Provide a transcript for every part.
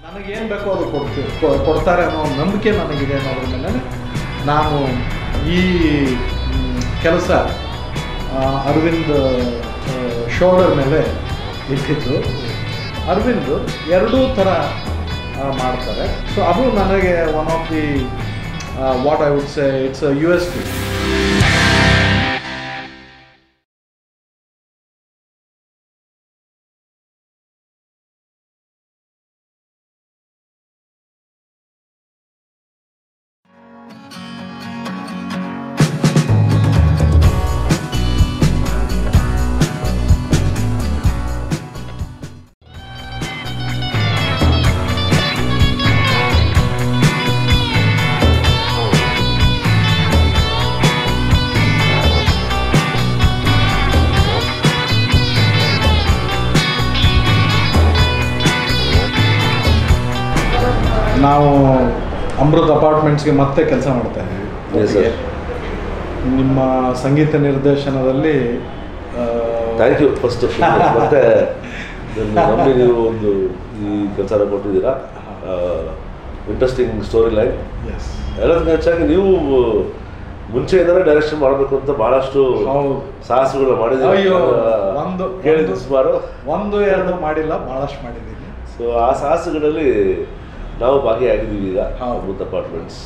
ನನಗೇನು ಬೇಕೋ ಅದು ಕೊಡ್ತೀವಿ ಕೊ- ಕೊಡ್ತಾರೆ ಅನ್ನೋ ಒಂದು ನಂಬಿಕೆ ನನಗಿದೆ ಅನ್ನೋದ್ರ ಮೇಲೆ ನಾನು ಈ ಕೆಲಸ ಅರವಿಂದ್ ಶೋಲ್ಡರ್ ಮೇಲೆ ಇಟ್ಟಿದ್ದು ಅರವಿಂದ್ ಎರಡೂ ಥರ ಆ, ಮಾಡ್ತಾರೆ ಸೊ ಅದು ನನಗೆ one of the what I would say it's U S P ನಾವು ಅಮೃತ್ ಅಪಾರ್ಟ್ಮೆಂಟ್ಸ್ಗೆ ಮತ್ತೆ ಕೆಲಸ ಮಾಡ್ತಾ ಇದ್ದೀವಿ Yes, sir. ನಿಮ್ಮ ಸಂಗೀತ ನಿರ್ದೇಶನದಲ್ಲಿ ಆ, ಥ್ಯಾಂಕ್ ಯು ಫಸ್ಟ್ ಮತ್ತೆ ನನ್ನ ನಂಬಿ ನೀವು ಒಂದು ಈ ಕೆಲಸನ ಕೊಟ್ಟಿದ್ದೀರಾ ಇಂಟ್ರೆಸ್ಟಿಂಗ್ ಸ್ಟೋರಿ ಲೈನ್ yes. ಎಲ್ಲದಕ್ಕಿಂತ ಹೆಚ್ಚಾಗಿ ನೀವು ಮುಂಚೆಯಿಂದಲೇ ಡೈರೆಕ್ಷನ್ ಮಾಡಬೇಕು ಅಂತ ಬಹಳಷ್ಟು ಹೌದು. ಸಾಹಸಗಳು ಮಾಡಿದ್ದೀರಾ ಅಯ್ಯೋ, ನಾನು ಒಂದು- ಕೇಳಿದ್ದು ಒಂದು- ಸುಮಾರು ಒಂದು ಎರಡು ಮಾಡಿಲ್ಲ ಭಾಳಷ್ಟು ಮಾಡಿದ್ದೀನಿ ಸೊ ಆ ಸಾಹಸಗಳಲ್ಲಿ ನಾವು ಭಾಗಿಯಾಗಿದ್ದೀವಿ ಈಗ ಹೌದು. ಅಮೃತ್ ಅಪಾರ್ಟ್ಮೆಂಟ್ಸ್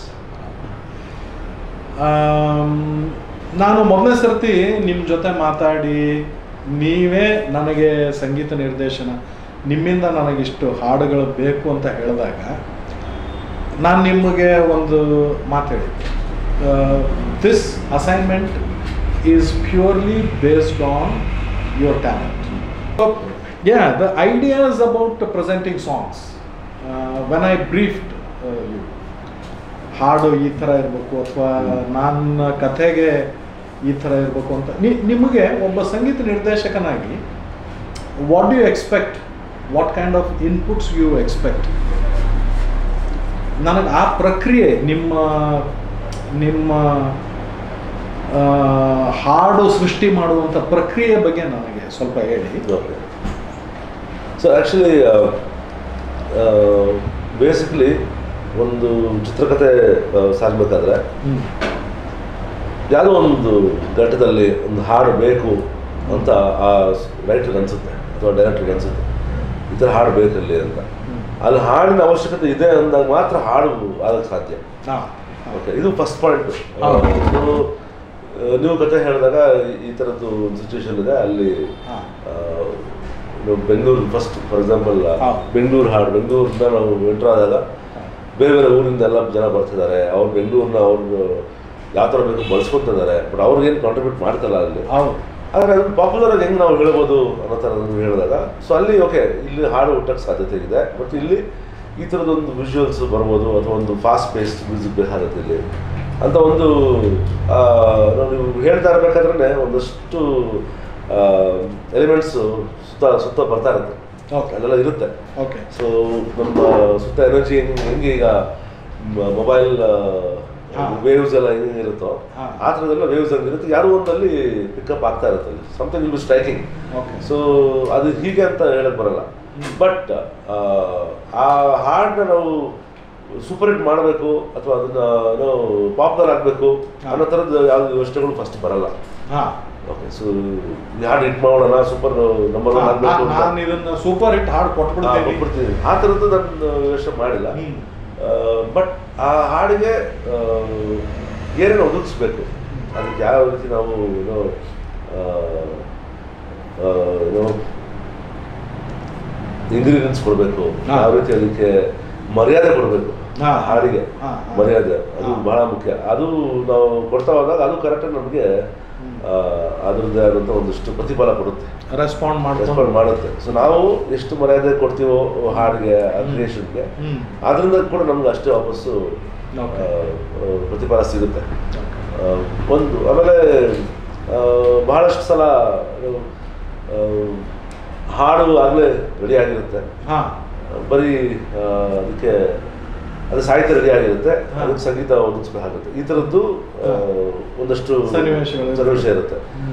ಆಮ್, ನಾನು ಮೊದಲನೇ ಸರ್ತಿ ನಿಮ್ಮ ಜೊತೆ ಮಾತಾಡಿ ನೀವೇ ನನಗೆ ಸಂಗೀತ ನಿರ್ದೇಶನ ನಿಮ್ಮಿಂದ ನನಗಿಷ್ಟು ಹಾಡುಗಳು ಬೇಕು ಅಂತ ಹೇಳಿದಾಗ ನಾನು ನಿಮಗೆ ಒಂದು ಮಾತು ಹೇಳಿದ್ದೆ this assignment is purely based on your talent yeah the ideas about presenting songs when I briefed you ಹಾಡು ಈ ಥರ ಇರಬೇಕು ಅಥವಾ ನನ್ನ ಕಥೆಗೆ ಈ ಥರ ಇರಬೇಕು ಅಂತ ನಿ ನಿಮಗೆ ಒಬ್ಬ ಸಂಗೀತ ನಿರ್ದೇಶಕನಾಗಿ what you expect what kind of inputs you expect ನನಗೆ ಆ ಪ್ರಕ್ರಿಯೆ ನಿಮ್ಮ ನಿಮ್ಮ ಆ, ಹಾಡು ಸೃಷ್ಟಿ ಮಾಡುವಂಥ ಪ್ರಕ್ರಿಯೆ ಬಗ್ಗೆ ನನಗೆ ಸ್ವಲ್ಪ ಹೇಳಿ ಓಕೆ ಸೊ ಆ್ಯಕ್ಚುಲಿ ಬೇಸಿಕ್ಲಿ ಒಂದು ಚಿತ್ರಕಥೆ ಆ, ಸಾಗಬೇಕಾದ್ರೆ ಹ್ಮ್. ಯಾವುದೋ ಒಂದು ಘಟ್ಟದಲ್ಲಿ ಒಂದು ಹಾಡು ಬೇಕು ಅಂತ ಆ ರೈಟ್ರಿಗೆ ಅನಿಸುತ್ತೆ ಅಥವಾ ಡೈರೆಕ್ಟ್ರಿಗೆ ಅನಿಸುತ್ತೆ ಈ ಥರ ಹಾಡು ಬೇಕಲ್ಲಿ ಅಂತ ಹ್ಮ್. ಅಲ್ಲಿ ಹಾಡಿನ ಅವಶ್ಯಕತೆ ಇದೆ ಅಂದಾಗ ಮಾತ್ರ ಹಾಡು ಆಗಕ್ಕೆ ಸಾಧ್ಯ ಹಾ. ಓಕೆ ಇದು ಫಸ್ಟ್ ಪಾಯಿಂಟ್ ಹೌದು. ನೀವು ಕಥೆ ಹೇಳಿದಾಗ ಈ ಥರದ್ದು ಒಂದು ಸಿಚುವೇಶನ್ ಇದೆ ಅಲ್ಲಿ ಹಾ. ಆ, ನಾವು ಬೆಂಗಳೂರು ಫಸ್ಟ್ ಫಾರ್ ಎಕ್ಸಾಂಪಲ್ ಹೌದು. ಬೆಂಗಳೂರು ಹಾಡು ಬೆಂಗಳೂರಿಂದ ನಾವು ಎಂಟ್ರ್ ಆದಾಗ ಬೇರೆ ಬೇರೆ ಊರಿಂದ ಎಲ್ಲ ಜನ ಬರ್ತಿದ್ದಾರೆ ಅವ್ರು ಬೆಂಗಳೂರನ್ನ ಅವ್ರು ಯಾವ ಥರ ಬೇಕು ಬಳಸ್ಕೊತಿದ್ದಾರೆ ಬಟ್ ಅವ್ರಿಗೇನು ಕಾಂಟ್ರಿಬ್ಯೂಟ್ ಮಾಡ್ತಲ್ಲ ಅಲ್ಲಿ ಹೌದು ಆದರೆ ಅದನ್ನು ಪಾಪ್ಯುಲರ್ ಆಗಿ ಹೆಂಗೆ ನಾವು ಹೇಳ್ಬೋದು ಅನ್ನೋ ಥರ ಅದನ್ನು ಹೇಳಿದಾಗ ಸೊ ಅಲ್ಲಿ ಓಕೆ ಇಲ್ಲಿ ಹಾಡು ಹುಟ್ಟಕ್ಕೆ ಸಾಧ್ಯತೆ ಇದೆ ಮತ್ತು ಇಲ್ಲಿ ಈ ಥರದೊಂದು ವಿಜುವಲ್ಸ್ ಬರ್ಬೋದು ಅಥವಾ ಒಂದು ಫಾಸ್ಟ್ ಪೇಸ್ಡ್ ಮ್ಯೂಸಿಕ್ ಬೇಕಾಗುತ್ತೆ ಇಲ್ಲಿ ಅಂತ ಒಂದು ಆ, ನಾವು ನೀವು ಹೇಳ್ತಾ ಇರಬೇಕಾದ್ರೆ ಒಂದಷ್ಟು ಎಲಿಮೆಂಟ್ಸು ಸುತ್ತ ಸುತ್ತ ಬರ್ತಾ ಇರುತ್ತೆ ಓಕೆ ಅಲ್ಲೆಲ್ಲ ಇರುತ್ತೆ ಓಕೆ ಸೊ ನಮ್ಮ ಸುತ್ತ ಎನರ್ಜಿ ಹೆಂಗೆ ಹೆಂಗೆ ಈಗ ಮೊಬೈಲ್ ಹಾ. ವೇವ್ಸ್ ಎಲ್ಲ ಹೆಂಗೆ ಇರುತ್ತೋ ಹಾ. ಆ ಥರದ್ದೆಲ್ಲ ವೇವ್ಸ್ ಹಂಗಿರುತ್ತೆ ಯಾರೋ ಒಂದಲ್ಲಿ ಪಿಕಪ್ ಆಗ್ತಾ ಇರುತ್ತೆ ಅಲ್ಲಿ something will striking okay so ಅದು ಹೀಗೆ ಅಂತ ಹೇಳಕ್ ಬರಲ್ಲ ಬಟ್ ಆ ಹಾಡನ್ನ ನಾವು ಸೂಪರ್ ಹಿಟ್ ಮಾಡಬೇಕು ಅಥವಾ ಅದನ್ನ ನಾವು ಪಾಪ್ಯುಲರ್ ಆಗಬೇಕು ಹಾ. ಅನ್ನೋ ಥರದ್ದು ಯಾವ್ದು ಯೋಚನೆಗಳು ಫಸ್ಟ್ ಬರಲ್ಲ ಹಾಂ ಓಕೆ ಸೊ ಈ ಹಾಡು ಹಿಟ್ ಮಾಡೋಣ ಸೂಪರ್ ನಂಬರ್ ಒನ್ ಆಗಬೇಕು ಅಂತ ನಾನು ಇದನ್ನ ಸೂಪರ್ ಹಿಟ್ ಹಾಡು ಹಾ, ಕೊಟ್ಬಿಡ್ತೀನಿ ಕೊಟ್ಬಿಡ್ತೀನಿ ಆ ಥರದ್ದು ನಾನು ಯೋಚನೆ ಮಾಡಿಲ್ಲ ಹ್ಮ್. ಬಟ್ ಆ ಹಾಡಿಗೆ ಆ, ಏನೇನು ಒದಗಿಸ್ಬೇಕು ಅದಕ್ಕೆ ಯಾವ ರೀತಿ ನಾವು ಏನೋ ಆ, ಆ, ಏನೋ ಇಂಗ್ರೀಡಿಯೆಂಟ್ಸ್ ಕೊಡಬೇಕು ಹಾ. ಯಾವ ರೀತಿ ಅದಕ್ಕೆ ಮರ್ಯಾದೆ ಕೊಡಬೇಕು ಹಾ. ಹಾಡಿಗೆ ಹಾ, ಹಾ. ಮರ್ಯಾದೆ ಅದು ಹಾ. ಬಹಳ ಮುಖ್ಯ ಅದು ನಾವು ಕೊಡ್ತಾ ಹೋದಾಗ ಅದು ಕರೆಕ್ಟಾಗಿ ನಮಗೆ ಅದರದ್ದೇ ಆದಂಥ ಒಂದಿಷ್ಟು ಪ್ರತಿಫಲ ಕೊಡುತ್ತೆ ರೆಸ್ಪಾಂಡ್ ಮಾಡ್ಕೊಂಡು ರೆಸ್ಪಾಂಡ್ ಮಾಡುತ್ತೆ ಸೊ ನಾವು ಎಷ್ಟು ಮರ್ಯಾದೆ ಕೊಡ್ತೀವೋ ಹಾಡಿಗೆ ಆ ಕ್ರಿಯೇಷನ್ಗೆ ಹ್ಮ್ ಅದರಿಂದ ಕೂಡ ನಮ್ಗೆ ಅಷ್ಟೇ ವಾಪಸ್ಸು Okay. ಆ, ಆ, ಪ್ರತಿಫಲ ಸಿಗುತ್ತೆ ಆ, ಒಂದು ಆಮೇಲೆ ಆ, ಬಹಳಷ್ಟು ಸಲ ಏನು, ಆ, ಹಾಡು ಆಗಲೇ ರೆಡಿ ಆಗಿರುತ್ತೆ ಹಾ ಬರೀ ಆ, ಅದಕ್ಕೆ ಅದು ಸಾಹಿತ್ಯ ರೆಡಿ ಆಗಿರುತ್ತೆ ಹಾ. ಅದಕ್ಕೆ ಸಂಗೀತ ಒದಗಿಸ್ಬೇಕಾಗುತ್ತೆ ಈ ಥರದ್ದು ಆ, ಒಂದಷ್ಟು ಸನ್ನಿವೇಶಗಳು ಇರುತ್ತೆ. ಸನ್ನಿವೇಶ ಇರುತ್ತೆ ಹ್ಮ್.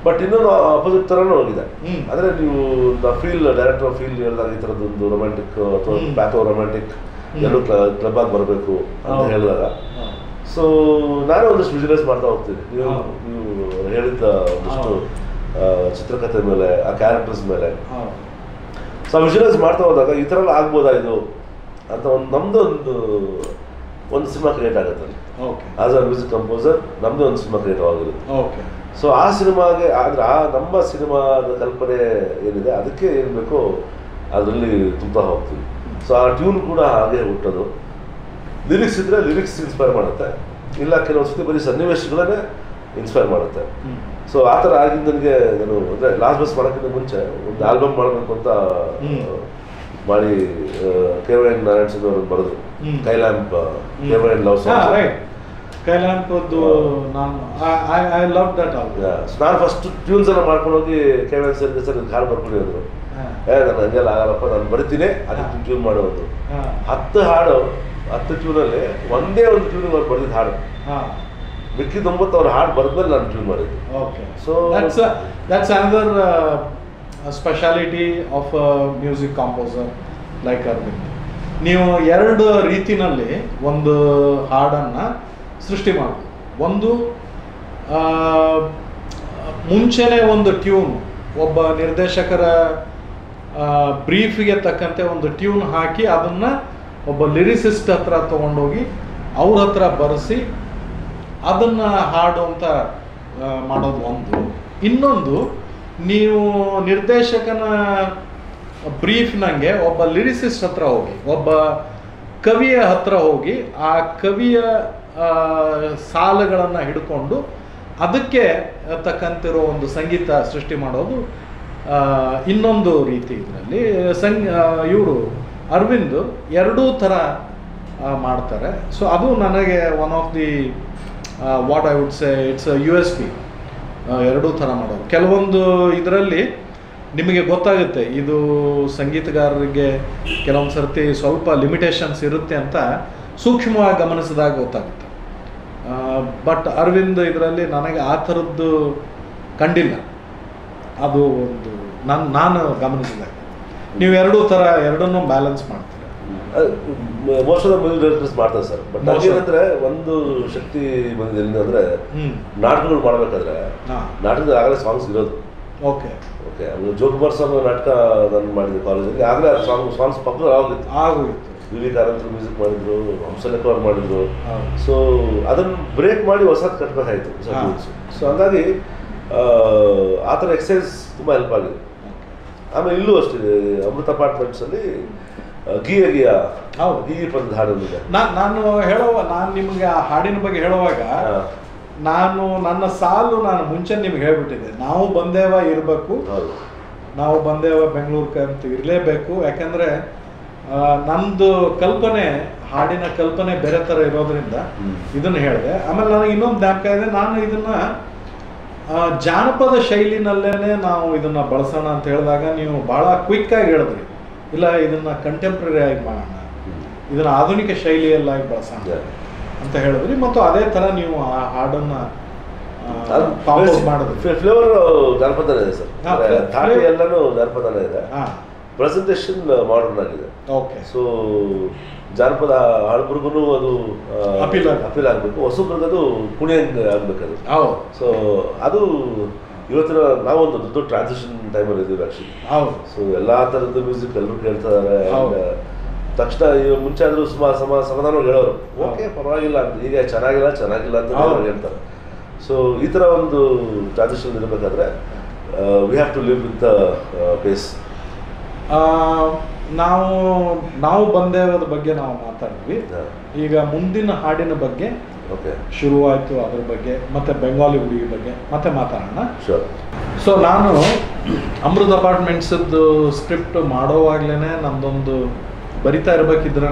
ಬಟ್ ಇನ್ನೊಂದು ಅಪೋಸಿಟ್ ಥರನೂ ಹೋಗಿದೆ ಹ್ಮ್. ಅಂದರೆ ನೀವು ಫೀಲ್ ಡೈರೆಕ್ಟರ್ ಫೀಲ್ ಹೇಳಿದಾಗ ಈ ಥರದ್ದೊಂದು ರೊಮ್ಯಾಂಟಿಕ್ ಅಥವಾ ಹ್ಮ್. ಪ್ಯಾಥೋ ರೊಮ್ಯಾಂಟಿಕ್ ಹ್ಮ್. ಎಲ್ಲೂ ಕ್ಲಬ್ ಆಗಿ ಬರಬೇಕು ಅಂತ ಹೌದು. ಹೇಳಿದಾಗ ಹೌದು. ಸೊ ನಾನು ಒಂದಷ್ಟು ವಿಜುವಲೈಸ್ ಮಾಡ್ತಾ ಹೋಗ್ತೀನಿ ನೀವು ಹೌದು. ನೀವು ಹೇಳಿದ್ದ ಒಂದಷ್ಟು ಹೌದು. ಆ, ಚಿತ್ರಕಥೆ ಮೇಲೆ ಆ ಕ್ಯಾರೆಕ್ಟರ್ಸ್ ಮೇಲೆ ಹೌದು. ಸೊ ವಿಜುವಲೈಸ್ ಮಾಡ್ತಾ ಹೋದಾಗ ಈ ಥರ ಎಲ್ಲ ಆಗ್ಬೋದಾ ಇದು ಅಂತ ಒಂದು ನಮ್ಮದು ಒಂದು ಒಂದು ಸಿನಿಮಾ ಕ್ರಿಯೇಟ್ ಆಗುತ್ತೆ ಅಲ್ಲಿ okay as a music composer ನಮ್ಮದೇ ಒಂದು ಸಿನಿಮಾ ಕ್ರಿಯೇಟ್ ಆಗಿರುತ್ತೆ ಓಕೆ ಸೊ ಆ ಸಿನಿಮಾಗೆ ಆದರೆ ಆ ನಮ್ಮ ಸಿನಿಮಾದ ಕಲ್ಪನೆ ಏನಿದೆ ಅದಕ್ಕೆ ಏನು ಬೇಕೋ ಅದರಲ್ಲಿ ತುಂಬ ಹೋಗ್ತೀವಿ ಸೊ ಆ ಟ್ಯೂನ್ ಕೂಡ ಹಾಗೆ ಹುಟ್ಟೋದು ಲಿರಿಕ್ಸ್ ಇದ್ದರೆ ಲಿರಿಕ್ಸ್ ಇನ್ಸ್ಪೈರ್ ಮಾಡುತ್ತೆ ಇಲ್ಲ ಕೆಲವೊಂದು ಸತಿ ಬರೀ ಸನ್ನಿವೇಶಗಳನ್ನೇ ಇನ್ಸ್ಪೈರ್ ಮಾಡುತ್ತೆ ಹ್ಮ್. ಸೊ ಆ ಥರ ಆಗಿದ್ದು ನನಗೆ ನಾನು ಅಂದರೆ ಲಾಸ್ಟ್ ಬಸ್ ಮಾಡೋಕ್ಕಿಂತ ಮುಂಚೆ ಒಂದು ಆಲ್ಬಮ್ ಮಾಡಬೇಕು ಅಂತ ಹ್ಮ್. ಆ, ಮಾಡಿ K Y N Narayana Singh ಅವರು ಬರೆದ್ರು ಹ್ಮ್. ಕೈಲ್ಯಾಂಪ್ ಹ್ಮ್. ಕೆ ವೈ ಎನ್ ಲವ್ ಹಾ, ಸಾಂಗ್ right. ಕೈಲಾಂಪದ್ದು ನಾನು I I love that album ನಾನು ಫಸ್ಟ್ ಟ್ಯೂನ್ಸ್ ಎಲ್ಲ ಮಾಡ್ಕೊಂಡು ಹೋಗಿ ಕೆ ವೈ ಎನ್ ಸರ್ಗೆ ಸರ್ ಕಾಲ್ ಬರ್ಕೊಂಡು ಅಂದರು ಏ ನಾನು ಹಂಗೆಲ್ಲ ಆಗಲ್ಲಪ್ಪ ನಾನು ಬರ್ತೀನಿ ಅದಕ್ಕೆ ಟ್ಯೂನ್ ಮಾಡೋದು ಹತ್ತು ಹಾಡು ಹತ್ತು ಟ್ಯೂನಲ್ಲಿ ಒಂದೇ ಒಂದು ಟ್ಯೂನ್ ಅವ್ರು ಬರೆದಿದ್ದು ಹಾಡು ಮಿಕ್ಕಿದ ಒಂಬತ್ತು ಅವ್ರ ಹಾಡು ಬರೆದ್ಮೇಲೆ ನಾನು ಟ್ಯೂನ್ ಮಾಡಿದ್ದು okay so So- that's that's another speciality of music composer like Arvind ನೀವು ಎರಡು ರೀತಿನಲ್ಲಿ ಒಂದು ಹಾಡನ್ನು ಸೃಷ್ಟಿ ಮಾಡ್ಬೋದು ಒಂದು ಆ, ಮುಂಚೆನೇ ಒಂದು ಟ್ಯೂನ್ ಒಬ್ಬ ನಿರ್ದೇಶಕರ ಬ್ರೀಫಿಗೆ ತಕ್ಕಂತೆ ಒಂದು ಟ್ಯೂನ್ ಹಾಕಿ ಅದನ್ನು ಒಬ್ಬ ಲಿರಿಸಿಸ್ಟ್ ಹತ್ರ ತೊಗೊಂಡೋಗಿ ಅವ್ರ ಹತ್ರ ಬರೆಸಿ ಅದನ್ನು ಹಾಡು ಅಂತ ಆ, ಮಾಡೋದು ಒಂದು ಇನ್ನೊಂದು ನೀವು ನಿರ್ದೇಶಕನ ಬ್ರೀಫ್ನಂಗೆ ಒಬ್ಬ ಲಿರಿಸಿಸ್ಟ್ ಹತ್ರ ಹೋಗಿ ಒಬ್ಬ ಕವಿಯ ಹತ್ರ ಹೋಗಿ ಆ ಕವಿಯ ಸಾಲುಗಳನ್ನು ಹಿಡ್ಕೊಂಡು ಅದಕ್ಕೆ ತಕ್ಕಂತಿರೋ ಒಂದು ಸಂಗೀತ ಸೃಷ್ಟಿ ಮಾಡೋದು ಆ, ಇನ್ನೊಂದು ರೀತಿ ಇದರಲ್ಲಿ ಸಂಗ್ ಇವರು ಅರವಿಂದ್ ಎರಡೂ ಥರ ಆ, ಮಾಡ್ತಾರೆ ಸೊ ಅದು ನನಗೆ one of the what I would say it's U S P ಎರಡೂ ಥರ ಮಾಡೋದು ಕೆಲವೊಂದು ಇದರಲ್ಲಿ ನಿಮಗೆ ಗೊತ್ತಾಗುತ್ತೆ ಇದು ಸಂಗೀತಗಾರರಿಗೆ ಕೆಲವೊಂದು ಸರ್ತಿ ಸ್ವಲ್ಪ ಲಿಮಿಟೇಷನ್ಸ್ ಇರುತ್ತೆ ಅಂತ ಸೂಕ್ಷ್ಮವಾಗಿ ಗಮನಿಸಿದಾಗ ಗೊತ್ತಾಗುತ್ತೆ ಬಟ್ ಅರವಿಂದ್ ಇದರಲ್ಲಿ ನನಗೆ ಆ ಥರದ್ದು ಕಂಡಿಲ್ಲ ಅದು ಒಂದು ನಾನು ನಾನು ಗಮನಿಸಿದಾಗ ನೀವು ಎರಡೂ ಥರ ಎರಡನ್ನೂ ಬ್ಯಾಲೆನ್ಸ್ ಮಾಡ್ತೀರ most of the music directors ಮಾಡ್ತಾರೆ ಸರ್ ಬಟ್ Most of- ಏನಂದ್ರೆ ಒಂದು ಶಕ್ತಿ ಬಂದಿದೆ ಎಲ್ಲಿ ಅಂದ್ರೆ ಹ್ಞೂ ನಾಟಕಗಳು ಮಾಡ್ಬೇಕಾದ್ರೆ ಹಾಂ ನಾಟಕದಲ್ಲಿ ಆಗಲೇ ಸಾಂಗ್ಸ್ ಇರೋದು ಓಕೆ ಓಕೆ ಆಮೇಲೆ ಜೋಕುಮಾರ್ ಸ್ವಾಮಿ ನಾಟಕ ನಾನು ಮಾಡಿದ್ದೆ ಕಾಲೇಜಲ್ಲಿ ಆಗಲೇ ಸಾಂಗ್ ಸಾಂಗ್ಸ್ ಪಕ್ಕ ಆಗೋಗಿತ್ತು ಆಗೋಗಿತ್ತು ವಿ ವಿ ಕಾರಂತರು ಮ್ಯೂಸಿಕ್ ಮಾಡಿದ್ರು ಹಂಸಲೇಖ ಅವ್ರು ಮಾಡಿದ್ರು ಹೌದು. ಸೊ ಅದನ್ನು ಬ್ರೇಕ್ ಮಾಡಿ ಹೊಸದು ಕಟ್ಬೇಕಾಯ್ತು ಹಾ. ಸೊ ಹಂಗಾಗಿ ಆ, ಆ ಥರ ಎಕ್ಸಸೈಸ್ ತುಂಬ ಹೆಲ್ಪ್ ಆಗಿದೆ ಆಮೇಲೆ ಇಲ್ಲೂ ಅಷ್ಟೇ ಅಮೃತ ಅಪಾರ್ಟ್ಮೆಂಟ್ಸಲ್ಲಿ ಗೀಯ ಗೀಯ ಹೌದು. ಗೀ ಪಂದ ಹಾಡೊಂದಿದೆ ನಾ- ನಾನು ಹೇಳುವ ನಾನು ನಿಮಗೆ ಆ ಹಾಡಿನ ಬಗ್ಗೆ ಹೇಳುವಾಗ ನಾನು ನನ್ನ ಸಾಲು ನಾನು ಮುಂಚೆ ನಿಮ್ಗೆ ಹೇಳ್ಬಿಟ್ಟಿದ್ದೆ ನಾವು ಬಂದೇವ ಇರಬೇಕು ಹೌದು ನಾವು ಬಂದೇವ ಬೆಂಗಳೂರಿಗೆ ಅಂತ ಇರಲೇಬೇಕು ಯಾಕಂದ್ರೆ ಆ, ನಂದು ಕಲ್ಪನೆ ಹಾಡಿನ ಕಲ್ಪನೆ ಬೇರೆ ಥರ ಇರೋದ್ರಿಂದ ಹ್ಮ್. ಇದನ್ನು ಹೇಳಿದೆ ಆಮೇಲೆ ನನಗೆ ಇನ್ನೊಂದು ಜ್ಞಾಪಕ ಇದೆ ನಾನು ಇದನ್ನ ಆ, ಜಾನಪದ ಶೈಲಿನಲ್ಲೇನೆ ನಾವು ಇದನ್ನ ಬಳಸೋಣ ಅಂತ ಹೇಳಿದಾಗ ನೀವು ಬಹಳ ಕ್ವಿಕ್ ಆಗಿ ಹೇಳಿದ್ರಿ ಇಲ್ಲ ಇದನ್ನ ಕಂಟೆಂಪ್ರರಿ ಆಗಿ ಮಾಡೋಣ ಇದನ್ನ ಆಧುನಿಕ ಶೈಲಿಯಲ್ಲಾಗಿ ಬಳಸೋಣ Yeah. ಅಂತ ಹೇಳಿದ್ರಿ ಮತ್ತು ಅದೇ ತರ ನೀವು ಆ ಹಾಡನ್ನ ಕಾಂಪೋಸ್ ಮಾಡಿದ್ರಿ ಫ್ಲೇವರ್ ಜಾನಪದನೇ ಇದೆ ಸರ್ ಹಾ, ಅಂದ್ರೆ flavor- ಧಾಟಿ ಎಲ್ಲನೂ ಜಾನಪದನೇ ಇದೆ ಹಾ ಪ್ರೆಸೆಂಟೇಷನ್ ಮಾಡರ್ನ್ ಆಗಿದೆ ಓಕೆ ಸೊ ಜಾನಪದ ಹಳಬರಿಗೂ ಅದು Appeal ಆಗ್- ಅಪೀಲ್ ಆಗಬೇಕು ಹೊಸಬ್ರಿಗೆ ಅದು ಕುಣಿಯಂಗೆ ಆಗ್ಬೇಕದು ಹೌದು ಸೊ ಅದು ಇವತ್ತಿನ ನಾವೊಂದು ದೊಡ್ಡ ಟ್ರಾನ್ಸಿಷನ್ ಟೈಮಲ್ಲಿ ಇದ್ದೀವಿ ಆ್ಯಕ್ಚುಲಿ ಹೌದು ಸೊ ಎಲ್ಲ ಥರದ ಮ್ಯೂಸಿಕ್ ಎಲ್ಲರೂ ಕೇಳ್ತಾ ಇದ್ದಾರೆ ಹೌದು. ತಕ್ಷಣ ಈಗ ಮುಂಚೆ ಆದರೂ ಸುಮಾ ಸಮ ಸಮಾಧಾನವಾಗಿ ಹೇಳೋರು ಓಕೆ ಪರವಾಗಿಲ್ಲ ಅಂತ ಈಗ ಚೆನ್ನಾಗಿಲ್ಲ ಚೆನ್ನಾಗಿಲ್ಲ ಅಂತ ಹೌದು. ಅವ್ರು ಹೇಳ್ತಾರೆ ಸೊ ಈ ಥರ ಒಂದು ಟ್ರಾನ್ಸಿಷನ್ ಇರಬೇಕಾದ್ರೆ we have to live with the base ಆ, ನಾವು ನಾವು ಬಂದೇವದ ಬಗ್ಗೆ ನಾವು ಮಾತಾಡಿದ್ವಿ ಈಗ ಮುಂದಿನ ಹಾಡಿನ ಬಗ್ಗೆ ಓಕೆ ಶುರುವಾಯಿತು ಅದ್ರ ಬಗ್ಗೆ ಮತ್ತೆ ಬೆಂಗಾಲಿ ಹುಡುಗಿ ಬಗ್ಗೆ ಮತ್ತೆ ಮಾತಾಡೋಣ ಶೋರ್ ಸೊ ನಾನು ಅಮೃತ್ ಅಪಾರ್ಟ್ಮೆಂಟ್ಸದ್ದು ಸ್ಕ್ರಿಪ್ಟ್ ಮಾಡೋವಾಗ್ಲೇ ನಮ್ಮದೊಂದು ಬರಿತಾ ಇರಬೇಕಿದ್ರೆ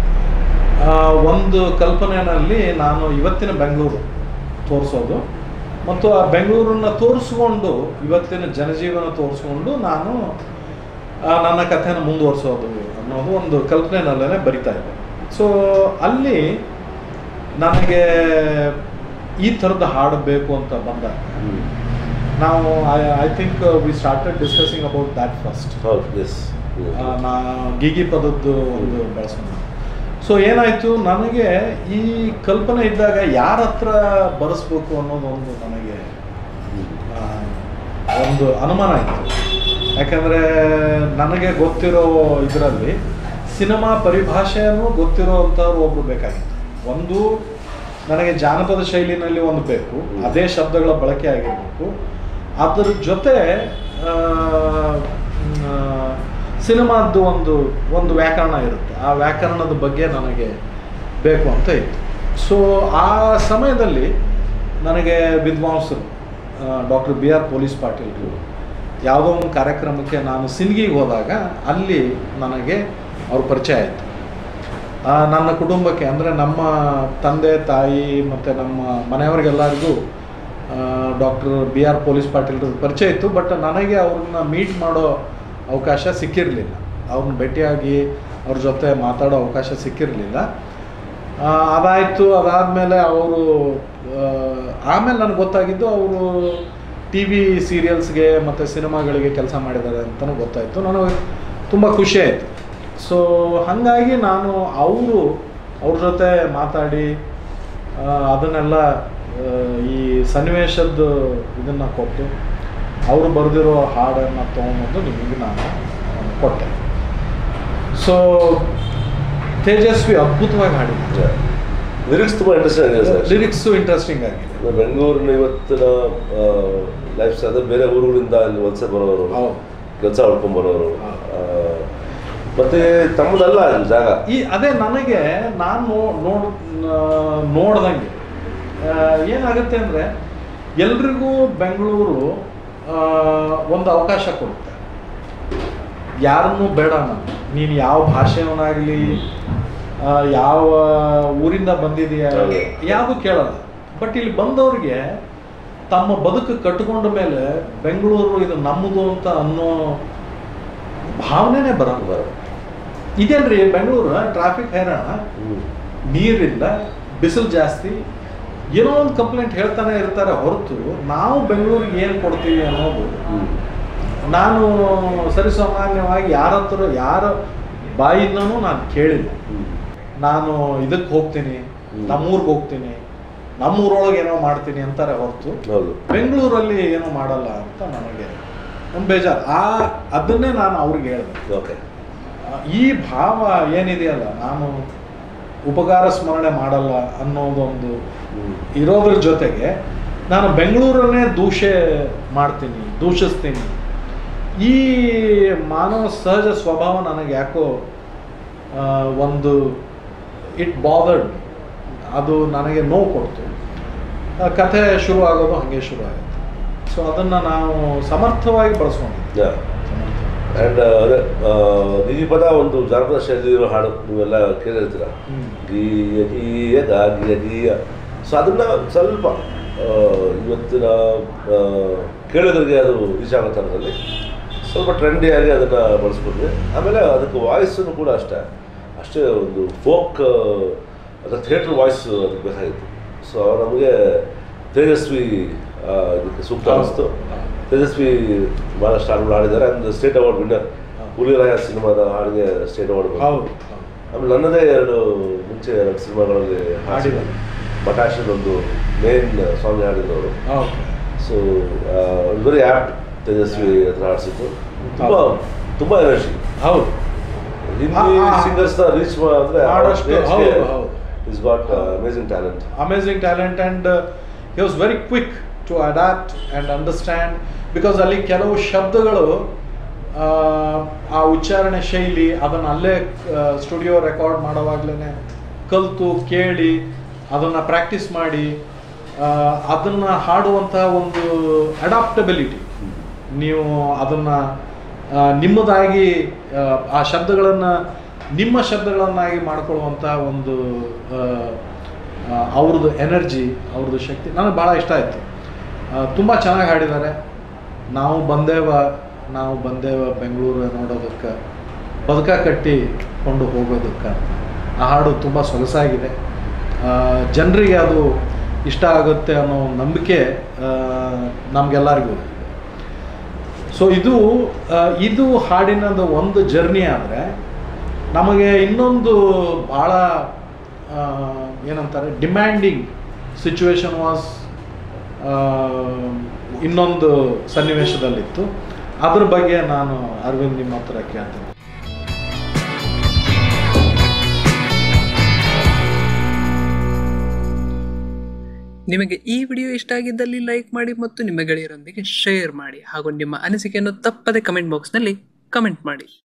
ಒಂದು ಕಲ್ಪನೆಯಲ್ಲಿ ನಾನು ಇವತ್ತಿನ ಬೆಂಗಳೂರು ತೋರಿಸೋದು ಮತ್ತು ಆ ಬೆಂಗಳೂರನ್ನ ತೋರಿಸ್ಕೊಂಡು ಇವತ್ತಿನ ಜನಜೀವನ ತೋರಿಸ್ಕೊಂಡು ನಾನು ಆ, ನನ್ನ ಕಥೆನ ಮುಂದುವರಿಸೋದು ಅನ್ನೋದು ಒಂದು ಕಲ್ಪನೆನಲ್ಲೇ ಬರಿತಾ ಇದ್ದೆ ಸೊ ಅಲ್ಲಿ ನನಗೆ ಈ ಥರದ ಹಾಡು ಬೇಕು ಅಂತ ಬಂದಾಗ ನಾವು I I think we started discussing about that first ಹೌದು ಎಸ್ ನಾ ಗೀಗಿ ಪದದ್ದು ಒಂದು ಬೆಳೆಸೋಣ ಸೊ ಏನಾಯಿತು ನನಗೆ ಈ ಕಲ್ಪನೆ ಇದ್ದಾಗ ಯಾರ ಹತ್ರ ಬರೆಸ್ಬೇಕು ಅನ್ನೋದು ಒಂದು ನನಗೆ ಆ, ಒಂದು ಅನುಮಾನ ಇತ್ತು ಯಾಕಂದರೆ ನನಗೆ ಗೊತ್ತಿರೋ ಇದರಲ್ಲಿ ಸಿನಿಮಾ ಪರಿಭಾಷೆಯನ್ನು ಗೊತ್ತಿರೋವಂಥವ್ರು ಒಬ್ರು ಬೇಕಾಗಿತ್ತು ಒಂದು ನನಗೆ ಜಾನಪದ ಶೈಲಿನಲ್ಲಿ ಒಂದು ಬೇಕು ಅದೇ ಶಬ್ದಗಳ ಬಳಕೆ ಆಗಿರಬೇಕು ಅದರ ಜೊತೆ ಆ, ಮ್, ಆ, ಸಿನಿಮಾದ್ದು ಒಂದು ಒಂದು ವ್ಯಾಕರಣ ಇರುತ್ತೆ ಆ ವ್ಯಾಕರಣದ ಬಗ್ಗೆ ನನಗೆ ಬೇಕು ಅಂತ ಇತ್ತು ಸೊ ಆ ಸಮಯದಲ್ಲಿ ನನಗೆ ವಿದ್ವಾಂಸರು ಡಾಕ್ಟರ್ ಬಿ ಆರ್ ಪೊಲೀಸ್ ಪಾಟೀಲ್ರು ಯಾವುದೋ ಒಂದು ಕಾರ್ಯಕ್ರಮಕ್ಕೆ ನಾನು ಸಿಂದಗಿಗೆ ಹೋದಾಗ ಅಲ್ಲಿ ನನಗೆ ಅವ್ರ ಪರಿಚಯ ಆಯಿತು ಆ, ನನ್ನ ಕುಟುಂಬಕ್ಕೆ ಅಂದರೆ ನಮ್ಮ ತಂದೆ ತಾಯಿ ಮತ್ತು ನಮ್ಮ ಮನೆಯವರಿಗೆಲ್ಲರಿಗೂ ಡಾಕ್ಟರ್ ಬಿ ಆರ್ ಪೊಲೀಸ್ ಪಾಟೀಲ್ರ ಪರಿಚಯ ಇತ್ತು ಬಟ್ ನನಗೆ ಅವ್ರನ್ನ ಮೀಟ್ ಮಾಡೋ ಅವಕಾಶ ಸಿಕ್ಕಿರಲಿಲ್ಲ ಅವ್ರನ್ನ ಭೇಟಿಯಾಗಿ ಅವ್ರ ಜೊತೆ ಮಾತಾಡೋ ಅವಕಾಶ ಸಿಕ್ಕಿರಲಿಲ್ಲ ಅದಾಯಿತು ಅದಾದಮೇಲೆ ಅವರು ಆಮೇಲೆ ನನಗೆ ಗೊತ್ತಾಗಿದ್ದು ಅವರು ಟಿ ವಿ ಸೀರಿಯಲ್ಸ್ಗೆ ಮತ್ತು ಸಿನಿಮಾಗಳಿಗೆ ಕೆಲಸ ಮಾಡಿದ್ದಾರೆ ಅಂತಲೂ ಗೊತ್ತಾಯಿತು ನನಗೆ ತುಂಬ ಖುಷಿ ಆಯಿತು ಸೊ ಹಾಗಾಗಿ ನಾನು ಅವರು ಅವ್ರ ಜೊತೆ ಮಾತಾಡಿ ಆ, ಅದನ್ನೆಲ್ಲ ಆ, ಈ ಸನ್ನಿವೇಶದ್ದು ಇದನ್ನು ಕೊಟ್ಟು ಅವರು ಬರೆದಿರೋ ಹಾಡನ್ನು ತೊಗೊಂಬಂದು ನಿಮಗೆ ನಾನು ಕೊಟ್ಟೆ ಸೊ ತೇಜಸ್ವಿ ಅದ್ಭುತವಾಗಿ ಹಾಡಿದ್ರು ಲಿರಿಕ್ಸ್ ತುಂಬ ಇಂಟ್ರೆಸ್ಟಿಂಗ್ ಆಗಿದೆ ಸರ್ ಲಿರಿಕ್ಸು ಇಂಟ್ರೆಸ್ಟಿಂಗ್ ಆಗಿದೆ ಬೆಂಗಳೂರಿನ ಇವತ್ತಿನ ಲೈಫ್ ಸ್ಟೈಲ್ ಅಂದರೆ ಬೇರೆ ಊರುಗಳಿಂದ ಇಲ್ಲಿ ವಲಸೆ ಬರೋರು ಹೌದು. ಕೆಲಸ ಹೊಡ್ಕೊಂಡ್ ಬರೋರು ಹೌದು. ಆ, ಮತ್ತೆ ತಮ್ಮದಲ್ಲ ಇಲ್ಲಿ ಜಾಗ ಈ ಅದೇ ನನಗೆ ನಾನು ನೋಡ್ ನೋಡ್ದಂಗೆ ಆ, ಏನಾಗುತ್ತೆ ಅಂದರೆ ಎಲ್ರಿಗೂ ಬೆಂಗಳೂರು ಆ, ಒಂದು ಅವಕಾಶ ಕೊಡುತ್ತೆ ಯಾರನ್ನೂ ಬೇಡ ನಾನು ನೀನು ಯಾವ ಭಾಷೆಯವನಾಗಲಿ ಯಾವ ಊರಿಂದ ಬಂದಿದೆಯಾ ಹೌದು. ಯಾವುದು ಕೇಳಲ್ಲ ಬಟ್ ಇಲ್ಲಿ ಬಂದವ್ರಿಗೆ ತಮ್ಮ ಬದುಕು ಕಟ್ಟಿಕೊಂಡ ಮೇಲೆ ಬೆಂಗಳೂರು ಇದು ನಮ್ಮದು ಅಂತ ಅನ್ನೋ ಭಾವನೆನೇ ಬರಲ್ಲ ಬರೋ. ಇದೇನ್ರಿ ಬೆಂಗಳೂರು ಟ್ರಾಫಿಕ್ ಹೈರಾಣ ಹ್ಮ್. ನೀರಿಲ್ಲ ಬಿಸಿಲು ಜಾಸ್ತಿ ಏನೋ ಒಂದು ಕಂಪ್ಲೇಂಟ್ ಹೇಳ್ತಾನೆ ಇರ್ತಾರೆ ಹೊರತು ನಾವು ಬೆಂಗಳೂರಿಗೆ ಏನು ಕೊಡ್ತೀವಿ ಅನ್ನೋದು ಹ್ಮ್. ನಾನು ಸರಿಸಾಮಾನ್ಯವಾಗಿ ಯಾರ ಹತ್ರ ಯಾರ ಬಾಯಿಂದನೂ ನಾನು ಕೇಳಿಲ್ಲ ಹ್ಮ್. ನಾನು ಇದಕ್ಕೆ ಹೋಗ್ತೀನಿ ಹ್ಮ್. ನಮ್ಮೂರಿಗೆ ಹೋಗ್ತೀನಿ ನಮ್ಮೂರೊಳಗೆ ಏನೋ ಮಾಡ್ತೀನಿ ಅಂತಾರೆ ಹೊರತು ಹೌದು ಬೆಂಗಳೂರಲ್ಲಿ ಏನೂ ಮಾಡಲ್ಲ ಅಂತ ನನಗೆ ಒಂದು ಬೇಜಾರು ಆ ಅದನ್ನೇ ನಾನು ಅವ್ರಿಗೆ ಹೇಳಿದೆ ಓಕೆ ಈ ಭಾವ ಏನಿದೆಯಲ್ಲ ನಾನು ಉಪಕಾರ ಸ್ಮರಣೆ ಮಾಡಲ್ಲ ಅನ್ನೋದೊಂದು ಹ್ಮ್. ಇರೋದ್ರ ಜೊತೆಗೆ ನಾನು ಬೆಂಗಳೂರನ್ನೇ ದೂಷೆ ಮಾಡ್ತೀನಿ ದೂಷಿಸ್ತೀನಿ ಈ ಮಾನವ ಸಹಜ ಸ್ವಭಾವ ನನಗೆ ಯಾಕೋ ಆ, ಒಂದು ಇಟ್ ಬಾದರ್ಡ್ ಅದು ನನಗೆ ನೋವು ಕೊಡ್ತು ಆ ಕಥೆ ಶುರು ಆಗೋದು ಹಾಗೆ ಶುರು ಆಗುತ್ತೆ ಸೊ ಅದನ್ನು ನಾವು ಸಮರ್ಥವಾಗಿ ಬಳಸ್ಕೊಂಡಿದ್ವಿ ಆ್ಯಂಡ್ ಅದೇ ಆ, ಈ ಪದ ಒಂದು ಜಾನಪದ ಶೈಲಿ ಇರೋ ಹಾಡು ನೀವೆಲ್ಲ ಕೇಳಿರ್ತೀರ ಹ್ಮ್. ಗೀಯ ಗೀಯ ಗಾ ಗೀಯ ಗೀಯ ಸೊ ಅದನ್ನ ಸ್ವಲ್ಪ ಆ, ಇವತ್ತಿನ ಆ, ಕೇಳಿದ್ರಿಗೆ ಅದು ರೀಚ್ ಆಗೋ ಥರದಲ್ಲಿ ಸ್ವಲ್ಪ ಟ್ರೆಂಡಿಯಾಗಿ ಅದನ್ನು ಬಳಸ್ಕೊಂಡ್ವಿ ಆಮೇಲೆ ಅದಕ್ಕೆ ವಾಯ್ಸನ್ನು ಕೂಡ ಅಷ್ಟೇ ಅಷ್ಟೇ ಒಂದು ಫೋಕ್ ಅದರ ಥಿಯೇಟ್ರ್ ವಾಯ್ಸ್ ಅದಕ್ಕೆ ಬೇಕಾಗಿತ್ತು ಸೊ ನಮಗೆ ತೇಜಸ್ವಿ ಆ, ಇದಕ್ಕೆ ಸೂಕ್ತ ಅನಿಸ್ತು ತೇಜಸ್ವಿ ಭಾಳಷ್ಟು ಹಾಡುಗಳು ಹಾಡಿದ್ದಾರೆ and state award winner Huliraya ಸಿನಿಮಾದ ಹಾಡಿಗೆ ಸ್ಟೇಟ್ ಅವಾರ್ಡ್ ಹೌದು ಆಮೇಲೆ ನನ್ನದೇ ಎರಡು ಮುಂಚೆ ಎರಡು ಸಿನಿಮಾಗಳಲ್ಲಿ ಹಾಡಿದ್ದಾರೆ. ಬಟಾಶನ್ ಒಂದು ಮೇನ್ ಸಾಂಗ್ ಹಾಡಿದವರು okay so very apt Tejaswi ಹತ್ರ ಹಾಡಿಸಿದ್ದು ತುಂಬ ತುಂಬ ಎನರ್ಜಿ ಹೌದು ಹಿಂದಿ ಆ, ಆ. ಸಿಂಗರ್ಸ್ನ ರೀಚ್ ಅಂದರೆ ಮಾಡಷ್ಟು ಹೌದು, ಹೌದು. Is got amazing talent amazing talent and he was very quick to adapt and understand because ಅಲ್ಲಿ ಕೆಲವು ಶಬ್ದಗಳು ಆ, ಆ ಉಚ್ಚಾರಣೆ ಶೈಲಿ ಅದನ್ನು ಅಲ್ಲೇ ಸ್ಟುಡಿಯೋ ರೆಕಾರ್ಡ್ ಮಾಡೋವಾಗ್ಲೇ ಕಲಿತು ಕೇಳಿ ಅದನ್ನು ಪ್ರಾಕ್ಟೀಸ್ ಮಾಡಿ ಅದನ್ನು ಹಾಡುವಂಥ ಒಂದು ಅಡಾಪ್ಟಬಿಲಿಟಿ ನೀವು ಅದನ್ನು ನಿಮ್ಮದಾಗಿ ಆ, ಆ ಶಬ್ದಗಳನ್ನು ನಿಮ್ಮ ಶಬ್ದಗಳನ್ನಾಗಿ ಮಾಡ್ಕೊಳ್ಳುವಂಥ ಒಂದು ಆ, ಆ, ಅವ್ರದ್ದು ಎನರ್ಜಿ ಅವ್ರದ್ದು ಶಕ್ತಿ ನನಗೆ ಭಾಳ ಇಷ್ಟ ಆಯಿತು ತುಂಬ ಚೆನ್ನಾಗಿ ಹಾಡಿದ್ದಾರೆ ನಾವು ಬಂದೇವ ನಾವು ಬಂದೇವ ಬೆಂಗಳೂರು ನೋಡೋದಕ್ಕೆ ಬದುಕ ಕಟ್ಟಿಕೊಂಡು ಹೋಗೋದಕ್ಕೆ ಆ ಹಾಡು ತುಂಬ ಸೊಗಸಾಗಿದೆ ಜನರಿಗೆ ಅದು ಇಷ್ಟ ಆಗುತ್ತೆ ಅನ್ನೋ ಒಂದು ನಂಬಿಕೆ ನಮಗೆಲ್ಲರಿಗೂ ಇದೆ ಸೊ ಇದು ಆ, ಇದು ಹಾಡಿನದು ಒಂದು ಜರ್ನಿ ಆದರೆ ನಮಗೆ ಇನ್ನೊಂದು ಭಾಳ ಆ, ಏನಂತಾರೆ ಡಿಮ್ಯಾಂಡಿಂಗ್ ಸಿಚುವೇಶನ್ ವಾಸ್ ಇನ್ನೊಂದು ಸನ್ನಿವೇಶದಲ್ಲಿತ್ತು ಅದ್ರ ಬಗ್ಗೆ ನಾನು ಅರವಿಂದ್ ನಿಮ್ಮ ಹತ್ರ ಕೇಳ್ತೀನಿ ನಿಮಗೆ ಈ ವಿಡಿಯೋ ಇಷ್ಟ ಆಗಿದ್ದಲ್ಲಿ ಲೈಕ್ ಮಾಡಿ ಮತ್ತು ನಿಮ್ಮ ಗೆಳೆಯರೊಂದಿಗೆ ಶೇರ್ ಮಾಡಿ ಹಾಗೂ ನಿಮ್ಮ ಅನಿಸಿಕೆಯನ್ನು ತಪ್ಪದೆ ಕಮೆಂಟ್ ಬಾಕ್ಸ್ನಲ್ಲಿ ಕಮೆಂಟ್ ಮಾಡಿ